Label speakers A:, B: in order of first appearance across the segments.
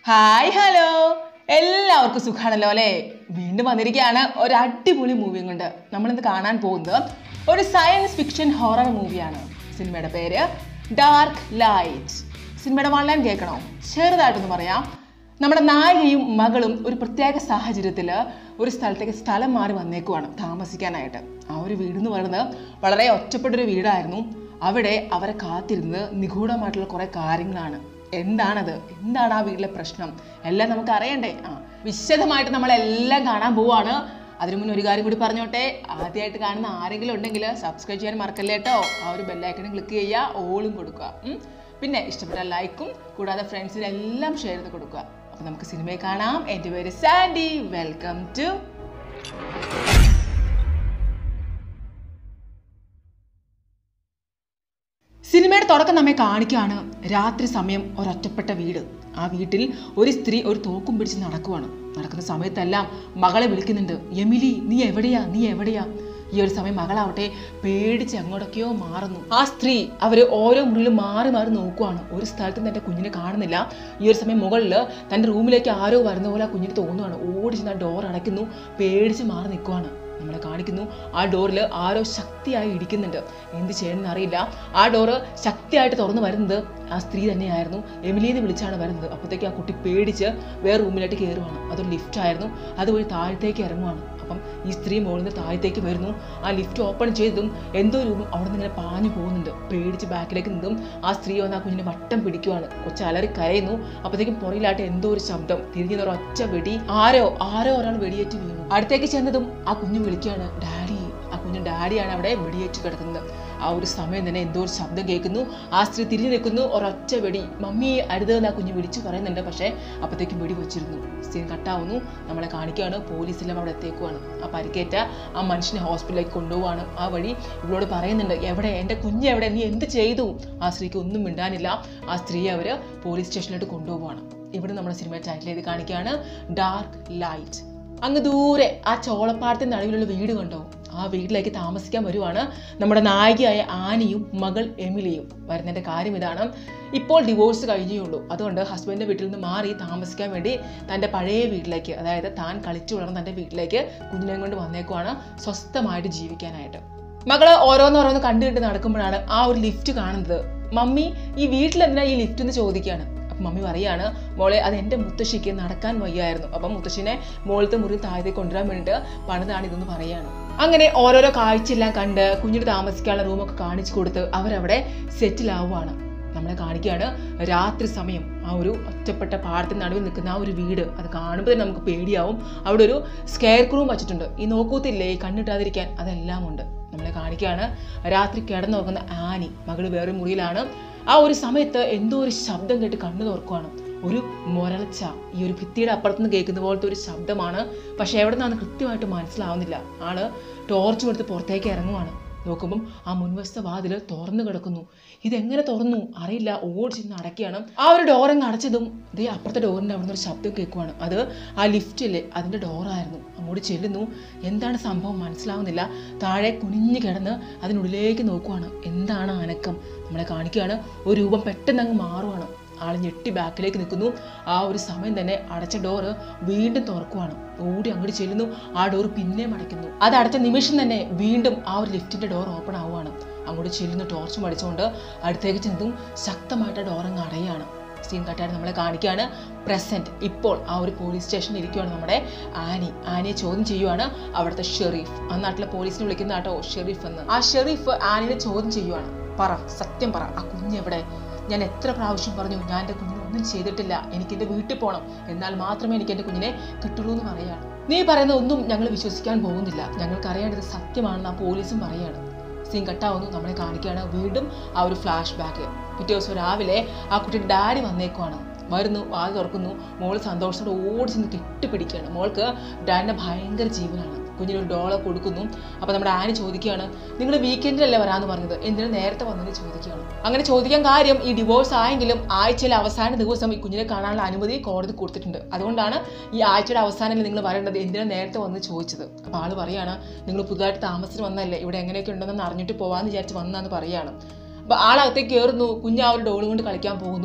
A: Hi hello എല്ലാവർക്കും സുഖാണല്ലോ അല്ലേ വീണ്ടും വന്നിരിക്കുകയാണ് ഒരു അടിപൊളി മൂവിയും കൊണ്ട് നമ്മളിന്ന് കാണാൻ പോകുന്നത് ഒരു സയൻസ് ഫിക്ഷൻ ഹൊറർ മൂവിയാണ് സിനിമയുടെ പേര് ഡാർക്ക് ലൈറ്റ് സിനിമയുടെ വൺലൈൻ കേൾക്കണോ ചെറുതായിട്ടൊന്ന് പറയാം നമ്മുടെ നായികയും മകളും ഒരു പ്രത്യേക സാഹചര്യത്തിൽ ഒരു സ്ഥലത്തേക്ക് സ്ഥലം മാറി വന്നേക്കുവാണ് താമസിക്കാനായിട്ട് ആ ഒരു വീട് എന്ന് പറയുന്നത് വളരെ ഒറ്റപ്പെട്ടൊരു വീടായിരുന്നു അവിടെ അവരെ കാത്തിരുന്നത് നിഗൂഢമായിട്ടുള്ള കുറേ കാര്യങ്ങളാണ് എന്താണത് എന്താണ് ആ വീട്ടിലെ പ്രശ്നം എല്ലാം നമുക്ക് അറിയണ്ടേ ആ വിശദമായിട്ട് നമ്മളെല്ലാം കാണാൻ പോവാണ് അതിനു മുന്നേ ഒരു കാര്യം കൂടി പറഞ്ഞോട്ടെ ആദ്യമായിട്ട് കാണുന്ന ആരെങ്കിലും ഉണ്ടെങ്കിൽ സബ്സ്ക്രൈബ് ചെയ്യാൻ മറക്കല്ലേ കേട്ടോ ആ ഒരു ബെല്ലൈക്കണും ക്ലിക്ക് ചെയ്യുക ഓളും കൊടുക്കുക ഉം. പിന്നെ ഇഷ്ടപ്പെട്ട ലൈക്കും കൂടാതെ ഫ്രണ്ട്സിനെല്ലാം ഷെയർ ചെയ്ത് കൊടുക്കുക അപ്പോൾ നമുക്ക് സിനിമയെ കാണാം എൻ്റെ പേര് സാൻഡി വെൽക്കം ടു സിനിമയുടെ തുടക്കം നമ്മെ കാണിക്കുകയാണ് രാത്രി സമയം ഒരൊറ്റപ്പെട്ട വീട് ആ വീട്ടിൽ ഒരു സ്ത്രീ ഒരു തോക്കും പിടിച്ച് നടക്കുവാണ് നടക്കുന്ന സമയത്തെല്ലാം മകളെ വിളിക്കുന്നുണ്ട് എമിലി നീ എവിടെയാ നീ എവിടെയാ ഈ ഒരു സമയം മകളാവട്ടെ പേടിച്ച് എങ്ങോട്ടൊക്കെയോ മാറുന്നു ആ സ്ത്രീ അവർ ഓരോ മുറിയിലും മാറി മാറി നോക്കുവാണ് ഒരു സ്ഥലത്തും തൻ്റെ കുഞ്ഞിനെ കാണുന്നില്ല ഈ ഒരു സമയം മുകളിൽ തൻ്റെ റൂമിലേക്ക് ആരോ വരുന്ന പോലെ ആ കുഞ്ഞിന് തോന്നുവാണ് ഓടി ചെന്ന് ആ ഡോർ അടയ്ക്കുന്നു പേടിച്ച് മാറി നിൽക്കുവാണ് നമ്മളെ കാണിക്കുന്നു ആ ഡോറിൽ ആരോ ശക്തിയായി ഇടിക്കുന്നുണ്ട് എന്ത് ചെയ്യണമെന്ന് അറിയില്ല ആ ഡോറ് ശക്തിയായിട്ട് തുറന്നു വരുന്നത് ആ സ്ത്രീ തന്നെയായിരുന്നു എമിലിന്ന് വിളിച്ചാണ് വരുന്നത് അപ്പോഴത്തേക്ക് ആ കുട്ടി പേടിച്ച് വേറെ റൂമിലായിട്ട് കയറുവാണ് അതൊരു ലിഫ്റ്റ് ആയിരുന്നു അതുവഴി താഴത്തേക്ക് ഇറങ്ങുവാണ് അപ്പം ഈ സ്ത്രീ മുകളിൽ നിന്ന് താഴത്തേക്ക് വരുന്നു ആ ലിഫ്റ്റ് ഓപ്പൺ ചെയ്തതും എന്തോ രൂപം അവിടെ നിന്ന് ഇങ്ങനെ പാഞ്ഞു പോകുന്നുണ്ട് പേടിച്ച് ബാക്കിലേക്ക് നിന്നും ആ സ്ത്രീ വന്ന് ആ കുഞ്ഞിനെ വട്ടം പിടിക്കുവാണ് കൊച്ചു അലറി കരയുന്നു അപ്പോഴത്തേക്കും പുറയിലായിട്ട് എന്തോ ഒരു ശബ്ദം തിരിഞ്ഞു ഒരു ഒറ്റ വെടി ആരോ ആരോ ഒരാൾ വെടിയേറ്റ് വീണു അടുത്തേക്ക് ചെന്നതും ആ കുഞ്ഞു വിളിക്കുകയാണ് ഡാഡി ആ കുഞ്ഞു ഡാഡിയാണ് അവിടെ വെടിയേറ്റ് കിടക്കുന്നത് ആ ഒരു സമയം തന്നെ എന്തോ ഒരു ശബ്ദം കേൾക്കുന്നു ആ സ്ത്രീ തിരിഞ്ഞു നിൽക്കുന്നു ഒരൊറ്റ വെടി മമ്മി അരുതെന്ന് ആ കുഞ്ഞ് വിളിച്ചു പറയുന്നുണ്ട് പക്ഷേ അപ്പോഴത്തേക്കും വെടി വെച്ചിരുന്നു സീൻ കട്ടാവുന്നു നമ്മളെ കാണിക്കുകയാണ് പോലീസെല്ലാം അവിടെ എത്തേക്കുവാണ് ആ പരിക്കേറ്റ ആ മനുഷ്യനെ ഹോസ്പിറ്റലിലേക്ക് കൊണ്ടുപോവാണ് ആ വഴി ഇവളോട് പറയുന്നുണ്ട് എവിടെ എൻ്റെ കുഞ്ഞ് എവിടെ നീ എന്ത് ചെയ്തു ആ സ്ത്രീക്ക് ഒന്നും മിണ്ടാനില്ല ആ സ്ത്രീയെ അവർ പോലീസ് സ്റ്റേഷനിലോട്ട് കൊണ്ടുപോവാണ് ഇവിടെ നമ്മുടെ സിനിമ ടൈറ്റിൽ ചെയ്ത് കാണിക്കുകയാണ് ഡാർക്ക് ലൈറ്റ് അങ്ങ് ദൂരെ ആ ചോളപ്പാടത്തിന് നടുവിലുള്ള വീട് കണ്ടോ ആ വീട്ടിലേക്ക് താമസിക്കാൻ വരുവാണ് നമ്മുടെ നായികയായ ആനിയും മകൾ എമിലിയും വരുന്നതിൻ്റെ കാര്യം ഇതാണ് ഇപ്പോൾ ഡിവോഴ്സ് കഴിഞ്ഞേ ഉള്ളൂ അതുകൊണ്ട് ഹസ്ബൻഡിൻ്റെ വീട്ടിൽ നിന്ന് മാറി താമസിക്കാൻ വേണ്ടി തൻ്റെ പഴയ വീട്ടിലേക്ക് അതായത് താൻ കളിച്ചു വളർന്ന തൻ്റെ വീട്ടിലേക്ക് കുഞ്ഞിനെയും കൊണ്ട് വന്നേക്കുവാണ് സ്വസ്ഥമായിട്ട് ജീവിക്കാനായിട്ട് മകള് ഓരോന്നോരോന്ന് കണ്ടു കണ്ട് നടക്കുമ്പോഴാണ് ആ ഒരു ലിഫ്റ്റ് കാണുന്നത് മമ്മി ഈ വീട്ടിൽ എന്തിനാ ഈ ലിഫ്റ്റ് എന്ന് ചോദിക്കുകയാണ് അപ്പം മമ്മി പറയാണ് മോളെ അത് എൻ്റെ മുത്തശ്ശിക്ക് നടക്കാൻ വയ്യായിരുന്നു അപ്പം മുത്തശ്ശിനെ മുകളിലത്തെ മുറി താഴത്തേക്ക് കൊണ്ടുവരാൻ വേണ്ടിയിട്ട് പണിതാണ് ഇതെന്ന് പറയാണ് അങ്ങനെ ഓരോരോ കാഴ്ചയെല്ലാം കണ്ട് കുഞ്ഞിന് താമസിക്കാനുള്ള റൂമൊക്കെ കാണിച്ചു കൊടുത്ത് അവരവിടെ സെറ്റിൽ ആവുകയാണ് നമ്മളെ കാണിക്കുകയാണ് രാത്രി സമയം ആ ഒരു ഒറ്റപ്പെട്ട പാടത്തിന് നടുവിൽ നിൽക്കുന്ന ആ ഒരു വീട് അത് കാണുമ്പോൾ തന്നെ നമുക്ക് പേടിയാവും അവിടെ ഒരു സ്കെയർ ക്രൂം വച്ചിട്ടുണ്ട് ഈ നോക്കൂത്തില്ലേ ഈ കണ്ണിട്ടാതിരിക്കാൻ അതെല്ലാം ഉണ്ട് നമ്മളെ കാണിക്കുകയാണ് രാത്രി കിടന്നുറങ്ങുന്ന ആനി മകള് വേറെ മുറിയിലാണ് ആ ഒരു സമയത്ത് എന്തോ ഒരു ശബ്ദം കേട്ട് കണ്ണു തുറക്കുവാണ് ഒരു മുരൾച്ച ഈ ഒരു ഭിത്തിയുടെ അപ്പുറത്തുനിന്ന് കേൾക്കുന്ന പോലത്തെ ഒരു ശബ്ദമാണ് പക്ഷെ എവിടെ നിന്നാണ് കൃത്യമായിട്ട് മനസ്സിലാവുന്നില്ല ആള് ടോർച്ച് എടുത്ത് പുറത്തേക്ക് ഇറങ്ങുവാണ് നോക്കുമ്പം ആ മുൻവശത്തെ വാതിൽ തുറന്നു കിടക്കുന്നു ഇതെങ്ങനെ തുറന്നു അറിയില്ല ഓടി ചെന്ന് അടയ്ക്കുകയാണ് ആ ഒരു ഡോർ അങ്ങ് അടച്ചതും ദേ അപ്പുറത്തെ ഡോറിൻ്റെ അവിടെ നിന്ന് ഒരു ശബ്ദം കേൾക്കുവാണ് അത് ആ ലിഫ്റ്റില്ലേ അതിൻ്റെ ഡോറായിരുന്നു അങ്ങോട്ട് ചെല്ലുന്നു എന്താണ് സംഭവം മനസ്സിലാവുന്നില്ല താഴെ കുനിഞ്ഞു കിടന്ന് അതിനുള്ളിലേക്ക് നോക്കുവാണ് എന്താണ് ആ അനക്കം നമ്മളെ കാണിക്കുകയാണ് ഒരു രൂപം പെട്ടെന്ന് അങ്ങ് മാറുവാണ് ആൾ ഞെട്ടി ബാക്കിലേക്ക് നിൽക്കുന്നു ആ ഒരു സമയം തന്നെ അടച്ച ഡോറ് വീണ്ടും തുറക്കുവാണ് ഓടി അങ്ങോട്ട് ചെല്ലുന്നു ആ ഡോർ പിന്നെയും അടയ്ക്കുന്നു അത് അടച്ച നിമിഷം തന്നെ വീണ്ടും ആ ഒരു ലിഫ്റ്റിന്റെ ഡോർ ഓപ്പൺ ആവുകയാണ് അങ്ങോട്ട് ചെല്ലുന്നു ടോർച്ച് മടിച്ചുകൊണ്ട് അടുത്തേക്ക് ചെന്നതും ശക്തമായിട്ട് ഡോർ അങ്ങ് അടയാണ് സീൻ കട്ടായിട്ട് നമ്മളെ കാണിക്കുകയാണ് പ്രസന്റ് ഇപ്പോൾ ആ ഒരു പോലീസ് സ്റ്റേഷനിൽ ഇരിക്കുകയാണ് നമ്മുടെ ആനി ആനിയെ ചോദ്യം ചെയ്യുവാണ് അവിടുത്തെ ഷെറീഫ് ആ നാട്ടിലെ പോലീസിനെ വിളിക്കുന്ന ആട്ടോ ഷെറീഫ് എന്ന് ആ ഷെറീഫ് ആനിയെ ചോദ്യം ചെയ്യുവാണ് പറ സത്യം പറ ആ കുഞ്ഞെവിടെ ഞാൻ എത്ര പ്രാവശ്യം പറഞ്ഞു ഞാൻ എൻ്റെ കുഞ്ഞിനെ ഒന്നും ചെയ്തിട്ടില്ല എനിക്ക് എൻ്റെ വീട്ടിൽ പോകണം എന്നാൽ മാത്രമേ എനിക്ക് എൻ്റെ കുഞ്ഞിനെ കിട്ടുള്ളൂ എന്ന് പറയാണ് നീ പറയുന്ന ഒന്നും ഞങ്ങൾ വിശ്വസിക്കാൻ പോകുന്നില്ല ഞങ്ങൾക്ക് അറിയേണ്ടത് സത്യമാണെന്ന് ആ പോലീസും പറയാണ് സീൻ കട്ടാവുന്നു നമ്മളെ കാണിക്കുകയാണ് വീണ്ടും ആ ഒരു ഫ്ലാഷ് ബാക്ക് പിറ്റേ ദിവസം രാവിലെ ആ കുട്ടിയുടെ ഡാഡി വന്നേക്കുവാണ് വരുന്നു വാത് തുറക്കുന്നു മോള് സന്തോഷത്തോടെ ഓടി ചെന്ന് കെട്ടിപ്പിടിക്കുകയാണ് മോൾക്ക് ഡാഡിൻ്റെ ഭയങ്കര ജീവനാണ് കുഞ്ഞിനൊരു ഡോളർ കൊടുക്കുന്നു അപ്പോൾ നമ്മുടെ ആനി ചോദിക്കുകയാണ് നിങ്ങൾ വീക്കെൻഡിലല്ലേ വരാമെന്ന് പറഞ്ഞത് എന്തിനു നേരത്തെ വന്നത് ചോദിക്കുകയാണ് അങ്ങനെ ചോദിക്കാൻ കാര്യം ഈ ഡിവോഴ്സ് ആയെങ്കിലും ആഴ്ചയിലെ അവസാന ദിവസം ഈ കുഞ്ഞിനെ കാണാനുള്ള അനുമതി കോടതി കൊടുത്തിട്ടുണ്ട് അതുകൊണ്ടാണ് ഈ ആഴ്ചയുടെ അവസാനം നിങ്ങൾ വരേണ്ടത് എന്തിനാ നേരത്തെ വന്ന് ചോദിച്ചത് അപ്പോൾ ആള് പറയാണ് നിങ്ങൾ പുതുതായിട്ട് താമസത്തിന് വന്നതല്ലേ ഇവിടെ എങ്ങനെയൊക്കെ ഉണ്ടെന്ന് അറിഞ്ഞിട്ട് പോകാമെന്ന് വിചാരിച്ച് വന്നാന്ന് പറയാണ് അപ്പോൾ ആളകത്തേക്ക് കയറുന്നു കുഞ്ഞ് ആ ഒരു ഡോൾ കൊണ്ട് കളിക്കാൻ പോകുന്നു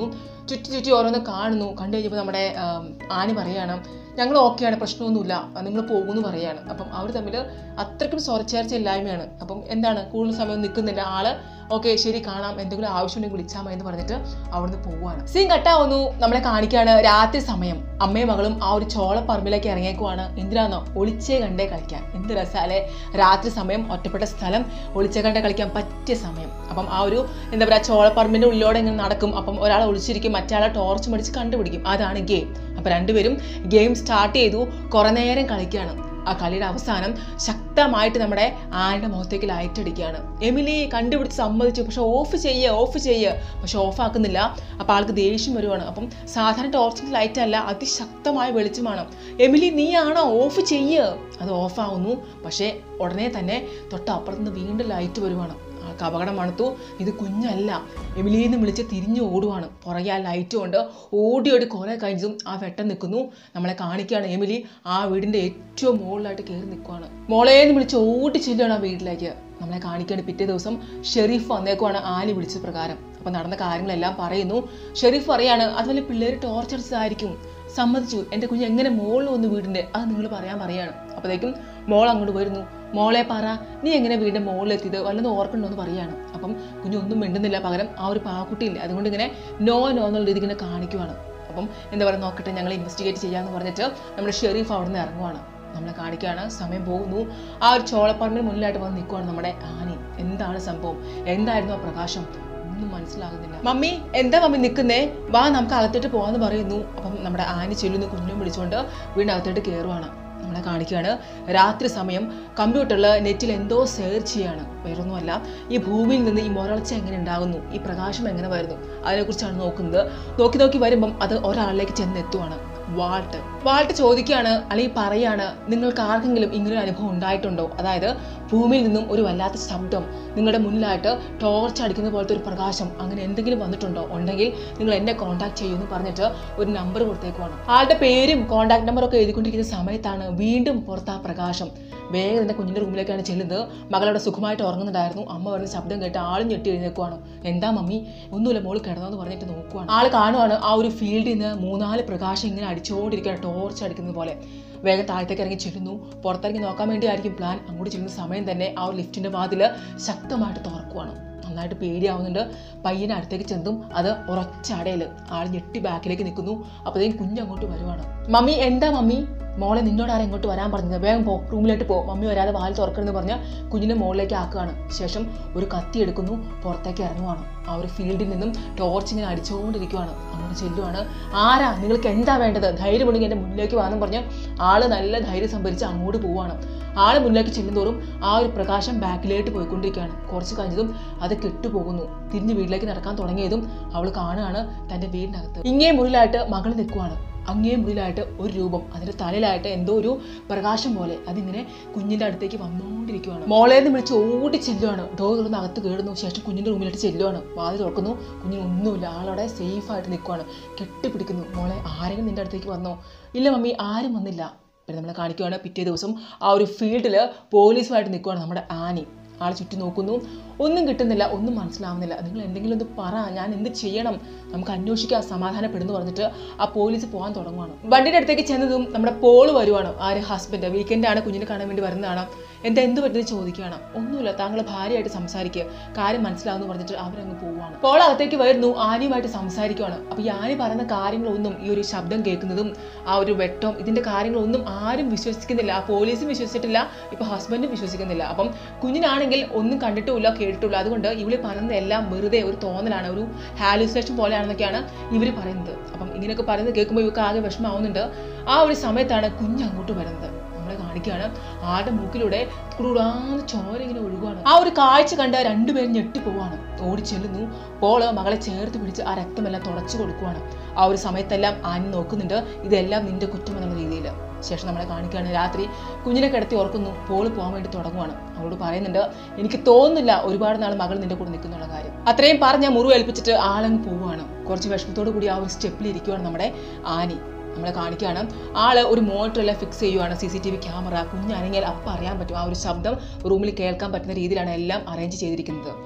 A: ചുറ്റി ചുറ്റി ഓരോന്ന് കാണുന്നു കണ്ടു കഴിഞ്ഞപ്പോൾ നമ്മുടെ ആം, ആനി പറയാണ് ഞങ്ങൾ ഓക്കെയാണ് പ്രശ്നമൊന്നുമില്ല നിങ്ങൾ പോകുമെന്ന് പറയാണ് അപ്പം അവർ തമ്മിൽ അത്രയ്ക്കും സ്വരച്ചേർച്ച ഇല്ലായ്മയാണ് അപ്പം എന്താണ് കൂടുതൽ സമയം നിൽക്കുന്നില്ല ആള് ഓക്കെ ശരി കാണാം എന്തെങ്കിലും ആവശ്യമുണ്ടെങ്കിൽ വിളിച്ചാൽ മതി എന്ന് പറഞ്ഞിട്ട് അവിടുന്ന് പോവുകയാണ് സീൻ കട്ടാവുന്നു നമ്മളെ കാണിക്കുകയാണ് രാത്രി സമയം അമ്മയും മകളും ആ ഒരു ചോളപ്പറമ്പിലേക്ക് ഇറങ്ങിയേക്കുവാണ് എന്തിനാന്നോ ഒളിച്ചേ കണ്ടേ കളിക്കാൻ എന്ത് രസാലെ രാത്രി സമയം ഒറ്റപ്പെട്ട സ്ഥലം ഒളിച്ചേ കണ്ടേ കളിക്കാൻ പറ്റിയ സമയം അപ്പം ആ ഒരു എന്താ പറയുക ചോളപ്പറമ്പിന്റെ ഉള്ളിലൂടെ ഇങ്ങനെ നടക്കും അപ്പം ഒരാൾ ഒളിച്ചിരിക്കും മറ്റേ ടോർച്ച് മേടിച്ച് കണ്ടുപിടിക്കും അതാണ് ഗെയിം അപ്പം രണ്ടുപേരും ഗെയിം സ്റ്റാർട്ട് ചെയ്തു കുറേ നേരം കളിക്കുകയാണ് ആ കളിയുടെ അവസാനം ശക്തമായിട്ട് നമ്മുടെ ആനയുടെ മുഖത്തേക്ക് ലൈറ്റ് അടിക്കുകയാണ് എമിലി കണ്ടുപിടിച്ച് സമ്മതിച്ചു പക്ഷെ ഓഫ് ചെയ്യുക ഓഫ് ചെയ്യുക പക്ഷെ ഓഫ് ആക്കുന്നില്ല അപ്പോൾ ആൾക്ക് ദേഷ്യം വരുവാണ് അപ്പം സാധാരണ ടോർച്ചിൻ്റെ ലൈറ്റ് അല്ല അതിശക്തമായ വെളിച്ചമാണ് എമിലി നീയാണോ ഓഫ് ചെയ്യുക അത് ഓഫ് ആവുന്നു പക്ഷേ ഉടനെ തന്നെ തൊട്ടപ്പുറത്തുനിന്ന് വീണ്ടും ലൈറ്റ് വരുവാണ് ആൾക്ക് അപകടം മണത്തു ഇത് കുഞ്ഞല്ല എമിലിന്ന് വിളിച്ച് തിരിഞ്ഞു ഓടുവാണ് പുറകെ ആ ലൈറ്റ് കൊണ്ട് ഓടി ഓടി കുറേ കഴിഞ്ഞതും ആ വെട്ടം നിൽക്കുന്നു നമ്മളെ കാണിക്കുകയാണ് എമിലി ആ വീടിൻ്റെ ഏറ്റവും മുകളിലായിട്ട് കയറി നിൽക്കുവാണ് മോളേന്ന് വിളിച്ച് ഓടി ചെല്ലുകയാണ് ആ വീട്ടിലേക്ക് നമ്മളെ കാണിക്കുകയാണ് പിറ്റേ ദിവസം ഷെരീഫ് വന്നേക്കുവാണ് ആനി വിളിച്ച പ്രകാരം അപ്പം നടന്ന കാര്യങ്ങളെല്ലാം പറയുന്നു ഷെരീഫ് പറയാണ് അതുപോലെ പിള്ളേർ ടോർച്ച് അടിച്ചതായിരിക്കും സമ്മതിച്ചു എൻ്റെ കുഞ്ഞ് എങ്ങനെ മോളിൽ വന്നു വീടിൻ്റെ അത് നിങ്ങൾ പറയാൻ പറയാണ് അപ്പോഴേക്കും മോൾ അങ്ങോട്ട് വരുന്നു മോളെ പറ നീ എങ്ങനെ വീടിൻ്റെ മുകളിലെത്തിയത് വല്ലതും ഓർക്കണ്ടോ എന്ന് പറയാണ് അപ്പം കുഞ്ഞൊന്നും മിണ്ടുന്നില്ല പകരം ആ ഒരു പാക്കുട്ടിയില്ല അതുകൊണ്ട് ഇങ്ങനെ നോ നോ എന്നുള്ള രീതി ഇങ്ങനെ കാണിക്കുവാണ് അപ്പം എന്താ പറയുക നോക്കട്ടെ ഞങ്ങൾ ഇൻവെസ്റ്റിഗേറ്റ് ചെയ്യാമെന്ന് പറഞ്ഞിട്ട് നമ്മുടെ ഷെരീഫ് അവിടെ നിന്ന് ഇറങ്ങുവാണ് നമ്മളെ കാണിക്കുകയാണ് സമയം പോകുന്നു ആ ഒരു ചോളപ്പറമ്പിന് മുന്നിലായിട്ട് വന്ന് നിൽക്കുവാണ് നമ്മുടെ ആനി എന്താണ് സംഭവം എന്തായിരുന്നു ആ പ്രകാശം ഒന്നും മനസ്സിലാകുന്നില്ല മമ്മി എന്താ മമ്മി നിൽക്കുന്നേ വാ നമുക്ക് അകത്തോട്ട് പോകാന്ന് പറയുന്നു അപ്പം നമ്മുടെ ആനി ചെല്ലുന്നു കുഞ്ഞും വിളിച്ചുകൊണ്ട് വീണ്ടും അകത്തോട്ട് കയറുവാണ് നമ്മളെ കാണിക്കുകയാണ് രാത്രി സമയം കമ്പ്യൂട്ടറിൽ നെറ്റിൽ എന്തോ സെർച്ച് ചെയ്യാണ് വേറൊന്നുമല്ല ഈ ഭൂമിയിൽ നിന്ന് ഈ മുരൾച്ച എങ്ങനെ ഉണ്ടാകുന്നു ഈ പ്രകാശം എങ്ങനെ വരുന്നു അതിനെക്കുറിച്ചാണ് നോക്കുന്നത് നോക്കി നോക്കി വരുമ്പം അത് ഒരാളിലേക്ക് ചെന്നെത്തുവാണ് വാൾട്ട് വാൾട്ട് ചോദിക്കുകയാണ് അല്ലെങ്കിൽ പറയാണ് നിങ്ങൾക്ക് ആർക്കെങ്കിലും ഇങ്ങനൊരു അനുഭവം ഉണ്ടായിട്ടുണ്ടോ അതായത് ഭൂമിയിൽ നിന്നും ഒരു വല്ലാത്ത ശബ്ദം നിങ്ങളുടെ മുന്നിലായിട്ട് ടോർച്ച് അടിക്കുന്ന പോലത്തെ ഒരു പ്രകാശം അങ്ങനെ എന്തെങ്കിലും വന്നിട്ടുണ്ടോ ഉണ്ടെങ്കിൽ നിങ്ങൾ എന്നെ കോൺടാക്ട് ചെയ്യുമെന്ന് പറഞ്ഞിട്ട് ഒരു നമ്പർ കൊടുത്തേക്കുവാണ് ആളുടെ പേരും കോൺടാക്ട് നമ്പറൊക്കെ എഴുതിക്കൊണ്ടിരിക്കുന്ന സമയത്താണ് വീണ്ടും പുറത്ത് ആ പ്രകാശം വേഗം എൻ്റെ കുഞ്ഞിൻ്റെ റൂമിലേക്കാണ് ചെല്ലുന്നത് മകളവിടെ സുഖമായിട്ട് ഉറങ്ങുന്നുണ്ടായിരുന്നു അമ്മ പറഞ്ഞ ശബ്ദം കേട്ട് ആളും ഞെട്ടി എഴുന്നേക്കുവാണ് എന്താ മമ്മി ഒന്നുമില്ല മോള് കിടന്നോന്ന് പറഞ്ഞിട്ട് നോക്കുവാണ് ആൾ കാണുവാണ് ആ ഒരു ഫീൽഡിൽ നിന്ന് മൂന്നാല് പ്രകാശം ഇങ്ങനെ അടിച്ചുകൊണ്ടിരിക്കുകയാണ് ടോർച്ച് അടിക്കുന്നത് പോലെ വേഗം താഴത്തേക്ക് ഇറങ്ങി ചെല്ലുന്നു പുറത്തിറങ്ങി നോക്കാൻ വേണ്ടിയായിരിക്കും പ്ലാൻ അങ്ങോട്ട് ചെല്ലുന്ന സമയം തന്നെ ആ ഒരു ലിഫ്റ്റിന്റെ വാതിൽ ശക്തമായിട്ട് തുറക്കുവാണ് നന്നായിട്ട് പേടിയാവുന്നുണ്ട് പയ്യനെ അടുത്തേക്ക് ചെന്നും അത് ഉറച്ച അടയിൽ ആൾ ഞെട്ടി ബാക്കിലേക്ക് നിൽക്കുന്നു അപ്പോഴത്തേക്കും കുഞ്ഞങ്ങോട്ട് വരുവാണ് മമ്മി എന്താ മമ്മി മോളെ നിന്നോട് ആരും ഇങ്ങോട്ട് വരാൻ പറഞ്ഞത് വേഗം പോ റൂമിലോട്ട് പോ മമ്മി വരാതെ വാൽ തുറക്കണമെന്ന് പറഞ്ഞ് കുഞ്ഞിനെ മുകളിലേക്ക് ആക്കുകയാണ് ശേഷം ഒരു കത്തി എടുക്കുന്നു പുറത്തേക്ക് ഇറങ്ങുവാണ് ആ ഒരു ഫീൽഡിൽ നിന്നും ടോർച്ച് ഇങ്ങനെ അടിച്ചുകൊണ്ടിരിക്കുവാണ് അങ്ങോട്ട് ചെല്ലുവാണ് ആരാ നിങ്ങൾക്ക് എന്താ വേണ്ടത് ധൈര്യം ഉണ്ടെങ്കിൽ എൻ്റെ മുന്നിലേക്ക് വാന്നും പറഞ്ഞ് ആള് നല്ല ധൈര്യം സംഭരിച്ച് അങ്ങോട്ട് പോവാണ് ആള് മുന്നിലേക്ക് ചെല്ലുന്തോറും ആ ഒരു പ്രകാശം ബാക്കിലേക്ക് പോയിക്കൊണ്ടിരിക്കുകയാണ് കുറച്ച് കഴിഞ്ഞതും അത് കെട്ടുപോകുന്നു തിരിഞ്ഞ് വീട്ടിലേക്ക് നടക്കാൻ തുടങ്ങിയതും അവൾ കാണുകയാണ് തൻ്റെ വീടിനകത്ത് ഇങ്ങേ മുറിയിലായിട്ട് മകൾ നിൽക്കുവാണ് അങ്ങേ മുറിയിലായിട്ട് ഒരു രൂപം അതിൻ്റെ തലയിലായിട്ട് എന്തോ ഒരു പ്രകാശം പോലെ അതിങ്ങനെ കുഞ്ഞിൻ്റെ അടുത്തേക്ക് വന്നുകൊണ്ടിരിക്കുകയാണ് മോളെ എന്ന് വിളിച്ച് ഓടി ചെല്ലുവാണ് ഡോർ തുറന്ന് അകത്ത് കയറുന്നു ശേഷം കുഞ്ഞിൻ്റെ റൂമിലോട്ട് ചെല്ലുവാണ് വാതിൽ തുറക്കുന്നു കുഞ്ഞിന് ഒന്നുമില്ല ആളവിടെ സേഫായിട്ട് നിൽക്കുവാണ് കെട്ടിപ്പിടിക്കുന്നു മോളെ ആരെങ്കിലും നിൻ്റെ അടുത്തേക്ക് വന്നോ ഇല്ല മമ്മി ആരും വന്നില്ല പിന്നെ നമ്മളെ കാണിക്കുകയാണ് പിറ്റേ ദിവസം ആ ഒരു ഫീൽഡിൽ പോലീസുമായിട്ട് നിൽക്കുകയാണ് നമ്മുടെ ആനി ആൾ ചുറ്റി നോക്കുന്നു ഒന്നും കിട്ടുന്നില്ല ഒന്നും മനസ്സിലാവുന്നില്ല നിങ്ങൾ എന്തെങ്കിലും ഒന്ന് പറ ഞാൻ എന്ത് ചെയ്യണം നമുക്ക് അന്വേഷിക്കാം സമാധാനപ്പെടുന്നു പറഞ്ഞിട്ട് ആ പോലീസ് പോകാൻ തുടങ്ങുവാണ് വണ്ടിയുടെ അടുത്തേക്ക് ചെന്നതും നമ്മുടെ പോള് വരുവാണ് ആര് ഹസ്ബൻഡ് വീക്കെൻഡാണ് കുഞ്ഞിനെ കാണാൻ വേണ്ടി വരുന്നതാണ് എന്താ എന്ത് പറ്റുന്നത് ചോദിക്കുകയാണ് ഒന്നുമില്ല താങ്കൾ ഭാര്യയായിട്ട് സംസാരിക്കുക കാര്യം മനസ്സിലാവുന്നു പറഞ്ഞിട്ട് അവരങ്ങ് പോവുകയാണ് പോൾ അകത്തേക്ക് വരുന്നു ആനിയുമായിട്ട് സംസാരിക്കുകയാണ് അപ്പോൾ ഈ ആനി പറയുന്ന കാര്യങ്ങളൊന്നും ഈ ഒരു ശബ്ദം കേൾക്കുന്നതും ആ ഒരു വെട്ടം ഇതിന്റെ കാര്യങ്ങളൊന്നും ആരും വിശ്വസിക്കുന്നില്ല ആ പോലീസും വിശ്വസിച്ചിട്ടില്ല ഇപ്പൊ ഹസ്ബൻഡും വിശ്വസിക്കുന്നില്ല അപ്പം കുഞ്ഞിനാണെങ്കിൽ ഒന്നും കണ്ടിട്ടുമില്ല കേട്ടിട്ടില്ല അതുകൊണ്ട് ഇവള് പറയുന്നത് എല്ലാം വെറുതെ ഒരു തോന്നലാണ് ഒരു ഹാലുസിനേഷൻ പോലെയാണെന്നൊക്കെയാണ് ഇവർ പറയുന്നത് അപ്പം ഇങ്ങനെയൊക്കെ പറയുന്നത് കേൾക്കുമ്പോൾ ഇവർക്ക് ആകെ വിഷമാവുന്നുണ്ട് ആ ഒരു സമയത്താണ് കുഞ്ഞ് അങ്ങോട്ട് വരുന്നത് നമ്മളെ കാണിക്കുകയാണ് ആരുടെ മൂക്കിലൂടെ കുടുകൂടാന്ന് ചോര ഇങ്ങനെ ഒഴുകുകയാണ് ആ ഒരു കാഴ്ച കണ്ട് രണ്ടുപേരും ഞെട്ടിപ്പോവാണ് ഓടി ചെല്ലുന്നു പോള് മകളെ ചേർത്ത് പിടിച്ച് ആ രക്തമെല്ലാം തുടച്ചു കൊടുക്കുവാണ് ആ ഒരു സമയത്തെല്ലാം ആനി നോക്കുന്നുണ്ട് ഇതെല്ലാം നിന്റെ കുറ്റം എന്നുള്ള രീതിയിൽ ശേഷം നമ്മളെ കാണിക്കുകയാണ് രാത്രി കുഞ്ഞിനെ കിടത്തി ഓർക്കുന്നു പോള് പോകാൻ വേണ്ടി തുടങ്ങുവാണ് അവളോട് പറയുന്നുണ്ട് എനിക്ക് തോന്നുന്നില്ല ഒരുപാട് നാൾ മകൾ നിന്റെ കൂടെ നിൽക്കുന്നുള്ള കാര്യം അത്രയും പറഞ്ഞ് ഞാൻ മുറിവ് ഏൽപ്പിച്ചിട്ട് ആളങ്ങ് പോവുകയാണ് കുറച്ച് വിഷമത്തോടു കൂടി ആ ഒരു സ്റ്റെപ്പിൽ ഇരിക്കുവാണ് നമ്മുടെ ആനി നമ്മളെ കാണിക്കുകയാണ് ആള് ഒരു മോണിറ്ററെല്ലാം ഫിക്സ് ചെയ്യുവാണ് C C T V camera കുഞ്ഞനങ്ങിയാൽ അപ്പം അറിയാൻ പറ്റും ആ ഒരു ശബ്ദം റൂമിൽ കേൾക്കാൻ പറ്റുന്ന രീതിയിലാണ് എല്ലാം അറേഞ്ച് ചെയ്തിരിക്കുന്നത്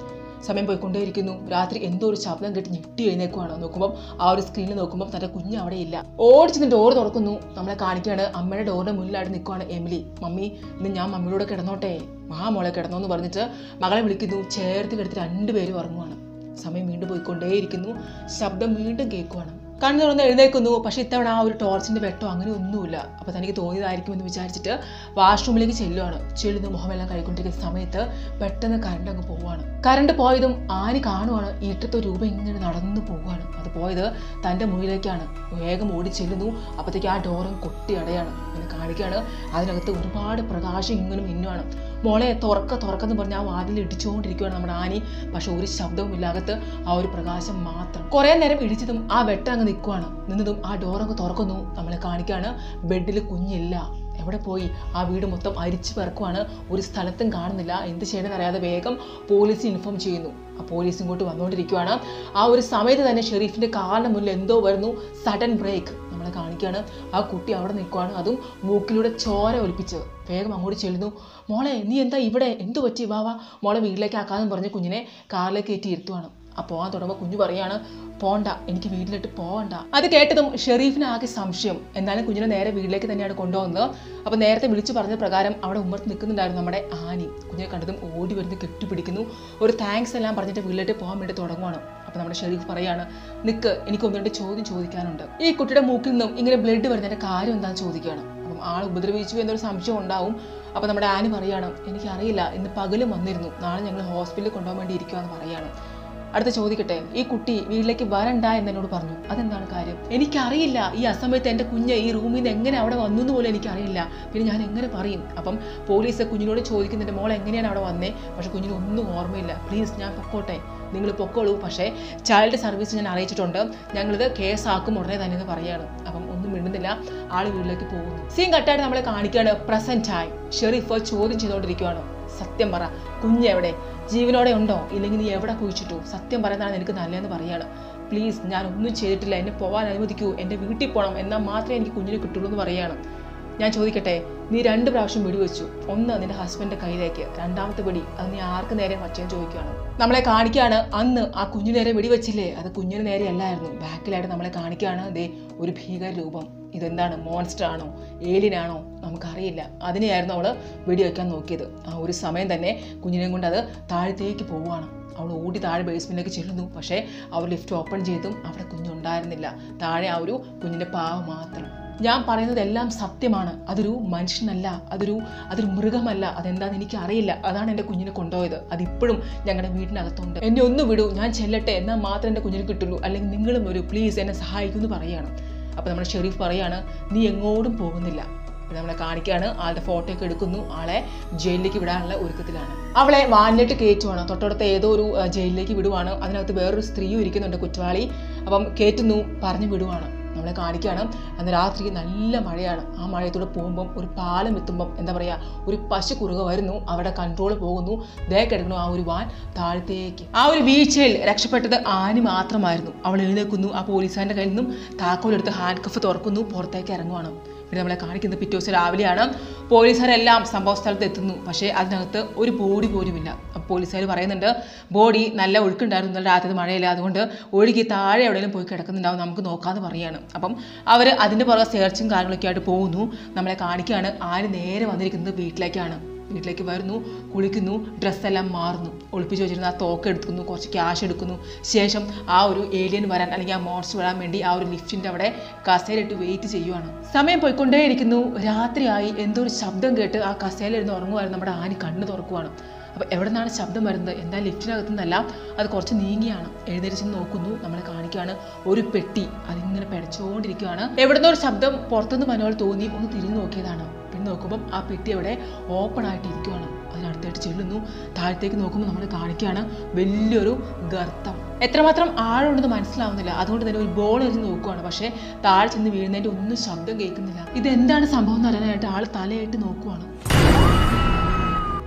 A: സമയം പോയിക്കൊണ്ടേയിരിക്കുന്നു രാത്രി എന്തോ ഒരു ശബ്ദം കേട്ട് ഞെട്ടി എഴുന്നേക്കുവാണ് നോക്കുമ്പോൾ ആ ഒരു സ്ക്രീനിൽ നോക്കുമ്പോൾ തന്റെ കുഞ്ഞ് അവിടെ ഇല്ല ഓടിച്ചെന്ന് ഡോർ തുറക്കുന്നു നമ്മളെ കാണിക്കുകയാണ് അമ്മയുടെ ഡോറിന്റെ മുന്നിലായിട്ട് നിൽക്കുവാണ് എമിലി മമ്മി ഇന്ന് ഞാൻ മമ്മിയോടെ കിടന്നോട്ടെ ആ മോളെ കിടന്നോ എന്ന് പറഞ്ഞിട്ട് മകളെ വിളിക്കുന്നു ചേർത്ത് കിടത്തി രണ്ടുപേരും ഉറങ്ങുവാണ് സമയം വീണ്ടും പോയിക്കൊണ്ടേയിരിക്കുന്നു ശബ്ദം വീണ്ടും കേൾക്കുവാണ് കണ്ണു തുറന്ന് എഴുന്നേക്കുന്നു പക്ഷെ ഇത്തവണ ആ ഒരു ടോർച്ചിന്റെ വെട്ടോ അങ്ങനെ ഒന്നുമില്ല അപ്പൊ തനിക്ക് തോന്നിയതായിരിക്കുമെന്ന് വിചാരിച്ചിട്ട് വാഷ്റൂമിലേക്ക് ചെല്ലുവാണ് ചെല്ലുന്ന മുഖമെല്ലാം കഴിക്കൊണ്ടിരിക്കുന്ന സമയത്ത് പെട്ടെന്ന് കറണ്ട് അങ്ങ് പോവാണ് കറണ്ട് പോയതും ആനി കാണുവാണ് ഇരുട്ടത്തെ രൂപ ഇങ്ങനെ നടന്നു പോവാണ് അത് പോയത് തന്റെ മുറിയിലേക്കാണ് വേഗം ഓടി ചെല്ലുന്നു അപ്പോഴത്തേക്ക് ആ ഡോറും കൊട്ടി അടയാണ് ഇങ്ങനെ കാണിക്കുകയാണ് അതിനകത്ത് ഒരുപാട് പ്രകാശം ഇങ്ങനെ മിന്നുവാണ് മോളെ തുറക്ക തുറക്കെന്ന് പറഞ്ഞ് ആ വാതിൽ ഇടിച്ചുകൊണ്ടിരിക്കുകയാണ് നമ്മുടെ ആനി പക്ഷെ ഒരു ശബ്ദവും ഇല്ലാകത്ത് ആ ഒരു പ്രകാശം മാത്രം കുറേ നേരം ഇടിച്ചതും ആ വെട്ടം അങ്ങ് നിൽക്കുവാണ് നിന്നതും ആ ഡോറങ്ങ് തുറക്കുന്നു നമ്മളെ കാണിക്കുകയാണ് ബെഡിൽ കുഞ്ഞില്ല എവിടെ പോയി ആ വീട് മൊത്തം അരിച്ചു പിറക്കുവാണ് ഒരു സ്ഥലത്തും കാണുന്നില്ല എന്ത് ചെയ്യണമെന്ന് അറിയാതെ വേഗം പോലീസിന് ഇൻഫോം ചെയ്യുന്നു ആ പോലീസ് ഇങ്ങോട്ട് വന്നുകൊണ്ടിരിക്കുകയാണ് ആ ഒരു സമയത്ത് തന്നെ ഷെരീഫിന്റെ കാലിന് മുന്നിൽ എന്തോ വരുന്നു സഡൻ ബ്രേക്ക് നമ്മളെ കാണിക്കുകയാണ് ആ കുട്ടി അവിടെ നിൽക്കുവാണ് അതും മൂക്കിലൂടെ ചോര ഒലിപ്പിച്ച് വേഗം അങ്ങോട്ട് ചെല്ലുന്നു മോളെ നീ എന്താ ഇവിടെ എന്തു പറ്റി വാ വാ മോളെ വീട്ടിലേക്ക് ആക്കാമെന്ന് പറഞ്ഞ് കുഞ്ഞിനെ കാറിലേക്ക് കയറ്റി ഇരുത്തുവാണ് ആ പോകാൻ തുടങ്ങുമ്പോൾ കുഞ്ഞു പറയാണ് പോണ്ട എനിക്ക് വീട്ടിലിട്ട് പോകണ്ട അത് കേട്ടതും ഷെറീഫിന് ആകെ സംശയം എന്നാലും കുഞ്ഞിനെ നേരെ വീട്ടിലേക്ക് തന്നെയാണ് കൊണ്ടുവന്നത് അപ്പോൾ നേരത്തെ വിളിച്ചു പറഞ്ഞ പ്രകാരം അവിടെ ഉമ്മർത്ത് നിൽക്കുന്നുണ്ടായിരുന്നു നമ്മുടെ ആനി കുഞ്ഞിനെ കണ്ടതും ഓടി വരുന്ന കെട്ടിപ്പിടിക്കുന്നു ഒരു താങ്ക്സ് എല്ലാം പറഞ്ഞിട്ട് വീട്ടിലേക്ക് പോകാൻ വേണ്ടി തുടങ്ങുവാണ് അപ്പോൾ നമ്മുടെ ഷെരീഫ് പറയാണ് നിക്ക് എനിക്ക് ഒന്ന് രണ്ട് ചോദ്യം ചോദിക്കാനുണ്ട് ഈ കുട്ടിയുടെ മൂക്കിൽ നിന്നും ഇങ്ങനെ ബ്ലഡ് വരുന്നതിന്റെ കാര്യം എന്താണെന്ന് ചോദിക്കുകയാണ് അപ്പം ആൾ ഉപദ്രവിച്ചു എന്നൊരു സംശയം ഉണ്ടാവും അപ്പോൾ നമ്മുടെ ആനി പറയാണ് എനിക്കറിയില്ല ഇന്ന് പകലും വന്നിരുന്നു നാളെ ഞങ്ങൾ ഹോസ്പിറ്റലിൽ കൊണ്ടുപോകാൻ വേണ്ടി ഇരിക്കുവാന്ന് പറയാണ് അടുത്ത ചോദിക്കട്ടെ ഈ കുട്ടി വീട്ടിലേക്ക് വരണ്ട എന്ന് എന്നോട് പറഞ്ഞു അതെന്താണ് കാര്യം എനിക്കറിയില്ല ഈ അസമയത്ത് എൻ്റെ കുഞ്ഞ് ഈ റൂമിൽ നിന്ന് എങ്ങനെ അവിടെ വന്നു എന്ന് പോലും എനിക്കറിയില്ല പിന്നെ ഞാൻ എങ്ങനെ പറയും അപ്പം പോലീസ് കുഞ്ഞിനോട് ചോദിക്കുന്നുണ്ട് മോൾ എങ്ങനെയാണ് അവിടെ വന്നേ പക്ഷെ കുഞ്ഞിന് ഒന്നും ഓർമ്മയില്ല പ്ലീസ് ഞാൻ പൊക്കോട്ടെ നിങ്ങൾ പൊക്കോളൂ പക്ഷേ ചൈൽഡ് സർവീസ് ഞാൻ അറിയിച്ചിട്ടുണ്ട് ഞങ്ങളിത് കേസാക്കും ഉടനെ തന്നെ എന്ന് പറയാണ് അപ്പം ഒന്നും മിണ്ടുന്നില്ല ആൾ വീട്ടിലേക്ക് പോകുന്നു സീൻ കട്ടായിട്ട് നമ്മളെ കാണിക്കുകയാണ് പ്രസന്റ് ടൈം ഷെറീഫ് ചോദ്യം ചെയ്തുകൊണ്ടിരിക്കുകയാണ് സത്യം പറ കുഞ്ഞ് എവിടെ ജീവനോടെ ഉണ്ടോ ഇല്ലെങ്കിൽ നീ എവിടെ കുഴിച്ചിട്ടു സത്യം പറയുന്നതാണ് എനിക്ക് നല്ലതെന്ന് പറയാണ് പ്ലീസ് ഞാൻ ഒന്നും ചെയ്തിട്ടില്ല എന്നെ പോകാൻ അനുവദിക്കൂ എൻ്റെ വീട്ടിൽ പോകണം എന്നാൽ മാത്രമേ എനിക്ക് കുഞ്ഞിനെ കിട്ടുള്ളൂ എന്ന് പറയാണ് ഞാൻ ചോദിക്കട്ടെ നീ രണ്ട് പ്രാവശ്യം വെടിവെച്ചു ഒന്ന് നിന്റെ ഹസ്ബൻഡിന്റെ കയ്യിലേക്ക് രണ്ടാമത്തെ വെടി അത് നീ ആർക്ക് നേരെ വച്ചെന്ന് ചോദിക്കുകയാണ് നമ്മളെ കാണിക്കുകയാണ് അന്ന് ആ കുഞ്ഞിന് നേരെ വെടിവെച്ചില്ലേ അത് കുഞ്ഞിന് നേരെ അല്ലായിരുന്നു ബാക്കിലായിട്ട് നമ്മളെ കാണിക്കുകയാണ് ദേ ഒരു ഭീകര രൂപം ഇതെന്താണ് മോൺസ്റ്റർ ആണോ ഏലിയൻ ആണോ നമുക്കറിയില്ല അതിനെയായിരുന്നു അവൾ വെടിവെക്കാൻ നോക്കിയത് ആ ഒരു സമയം തന്നെ കുഞ്ഞിനെയും കൊണ്ട് അത് താഴത്തേക്ക് പോവുകയാണ് അവൾ ഓടി താഴെ ബേസ്മെന്റിലേക്ക് ചെല്ലുന്നു പക്ഷേ അവർ ലിഫ്റ്റ് ഓപ്പൺ ചെയ്തും അവിടെ കുഞ്ഞുണ്ടായിരുന്നില്ല താഴെ ആ ഒരു കുഞ്ഞിൻ്റെ പാവ മാത്രം ഞാൻ പറയുന്നതെല്ലാം സത്യമാണ് അതൊരു മനുഷ്യനല്ല അതൊരു അതൊരു മൃഗമല്ല അതെന്താണെന്ന് എനിക്ക് അറിയില്ല അതാണ് എൻ്റെ കുഞ്ഞിനെ കൊണ്ടുപോയത് അതിപ്പോഴും ഞങ്ങളുടെ വീടിനകത്തുണ്ട് എന്നെ ഒന്ന് വിടൂ ഞാൻ ചെല്ലട്ടെ എന്നാൽ മാത്രമേ എൻ്റെ കുഞ്ഞിനെ കിട്ടുള്ളൂ അല്ലെങ്കിൽ നിങ്ങളും ഒരു പ്ലീസ് എന്നെ സഹായിക്കുമെന്ന് പറയാണ് അപ്പോൾ നമ്മുടെ ഷെരീഫ് പറയാണ് നീ എങ്ങോട്ടും പോകുന്നില്ല അപ്പോൾ നമ്മളെ കാണിക്കുകയാണ് ആളുടെ ഫോട്ടോ ഒക്കെ എടുക്കുന്നു ആളെ ജയിലിലേക്ക് വിടാനുള്ള ഒരുക്കത്തിലാണ് അവളെ വാനിലിട്ട് കയറ്റുവാണ് തൊട്ടടുത്ത ഏതോ ഒരു ആ, ജയിലിലേക്ക് വിടുവാണ് അതിനകത്ത് വേറൊരു സ്ത്രീയും ഇരിക്കുന്നുണ്ട് കുറ്റവാളി അപ്പം കയറ്റുന്നു പറഞ്ഞു വിടുവാണ് നമ്മളെ കാണിക്കുകയാണ് അന്ന് രാത്രി നല്ല മഴയാണ് ആ മഴയത്തൂടെ പോകുമ്പം ഒരു പാലം എത്തുമ്പം എന്താ പറയുക ഒരു പശു കുറുക വരുന്നു അവിടെ കൺട്രോൾ പോകുന്നു ദേ കിടക്കുന്നു ആ ഒരു വാൻ താഴത്തേക്ക് ആ ഒരു വീഴ്ചയിൽ രക്ഷപ്പെട്ടത് ആനി മാത്രമായിരുന്നു അവൾ എഴുന്നേൽക്കുന്നു ആ പോലീസുകാരൻ്റെ കയ്യിൽ നിന്നും താക്കോലെടുത്ത് ഹാൻഡ് കഫ് തുറക്കുന്നു പുറത്തേക്ക് ഇറങ്ങുവാണ് പിന്നെ നമ്മളെ കാണിക്കുന്നത് പിറ്റേ ദിവസം രാവിലെയാണ് പോലീസുകാരെല്ലാം സംഭവ സ്ഥലത്ത് എത്തുന്നു പക്ഷേ അതിനകത്ത് ഒരു ബോഡി പോലുമില്ല അപ്പോൾ പോലീസുകാർ പറയുന്നുണ്ട് ബോഡി നല്ല ഒഴുക്കുണ്ടായിരുന്നു ഇന്നലെ രാത്രി മഴയില്ല അതുകൊണ്ട് ഒഴുകി താഴെ എവിടെയെങ്കിലും പോയി കിടക്കുന്നുണ്ടാവും നമുക്ക് നോക്കാമെന്ന് പറയാണ് അപ്പം അവർ അതിൻ്റെ പുറകെ സെർച്ചും കാര്യങ്ങളൊക്കെ ആയിട്ട് പോകുന്നു നമ്മളെ കാണിക്കുകയാണ് ആര് നേരെ വന്നിരിക്കുന്നത് വീട്ടിലേക്കാണ് വീട്ടിലേക്ക് വരുന്നു കുളിക്കുന്നു ഡ്രസ്സെല്ലാം മാറുന്നു ഒളിപ്പിച്ച് വെച്ചിരുന്ന ആ തോക്ക് എടുക്കുന്നു കുറച്ച് ക്യാഷ് എടുക്കുന്നു ശേഷം ആ ഒരു ഏലിയൻ വരാൻ അല്ലെങ്കിൽ ആ മോൺസ്റ്റർ വരാൻ വേണ്ടി ആ ഒരു ലിഫ്റ്റിൻ്റെ അവിടെ കസേരയിട്ട് വെയിറ്റ് ചെയ്യുവാണ് സമയം പോയിക്കൊണ്ടേയിരിക്കുന്നു രാത്രിയായി എന്തോ ഒരു ശബ്ദം കേട്ട് ആ കസേരയിരുന്ന് ഉറങ്ങുമായിരുന്നു നമ്മുടെ ആനി കണ്ണ് തുറക്കുവാണ് അപ്പോൾ എവിടെ നിന്നാണ് ശബ്ദം വരുന്നത് എന്താ ലിഫ്റ്റിനകത്തു നിന്നല്ല അത് കുറച്ച് നീങ്ങിയാണ് എഴുന്നേറ്റ് നോക്കുന്നു നമ്മളെ കാണിക്കുകയാണ് ഒരു പെട്ടി അതിങ്ങനെ പിടച്ചുകൊണ്ടിരിക്കുകയാണ് എവിടുന്നോ ഒരു ശബ്ദം പുറത്തുനിന്ന് മനോൾ തോന്നി ഒന്ന് തിരിഞ്ഞു നോക്കിയതാണ് പിന്നെ നോക്കുമ്പം ആ പെട്ടി അവിടെ ഓപ്പൺ ആയിട്ട് ഇരിക്കുകയാണ് അതിനടുത്തായിട്ട് ചെല്ലുന്നു താഴത്തേക്ക് നോക്കുമ്പോൾ നമ്മൾ കാണിക്കുകയാണ് വലിയൊരു ഗർത്തം എത്രമാത്രം ആഴമുണ്ടെന്ന് മനസ്സിലാവുന്നില്ല അതുകൊണ്ട് തന്നെ ഒരു ബോൾ എറിഞ്ഞ് നോക്കുവാണ് പക്ഷേ താഴെ ചെന്ന് വീഴുന്നതിൻ്റെ ഒന്നും ശബ്ദം കേൾക്കുന്നില്ല ഇത് എന്താണ് സംഭവം എന്ന് അറിയാനായിട്ട് ആൾ തലയായിട്ട് നോക്കുവാണ്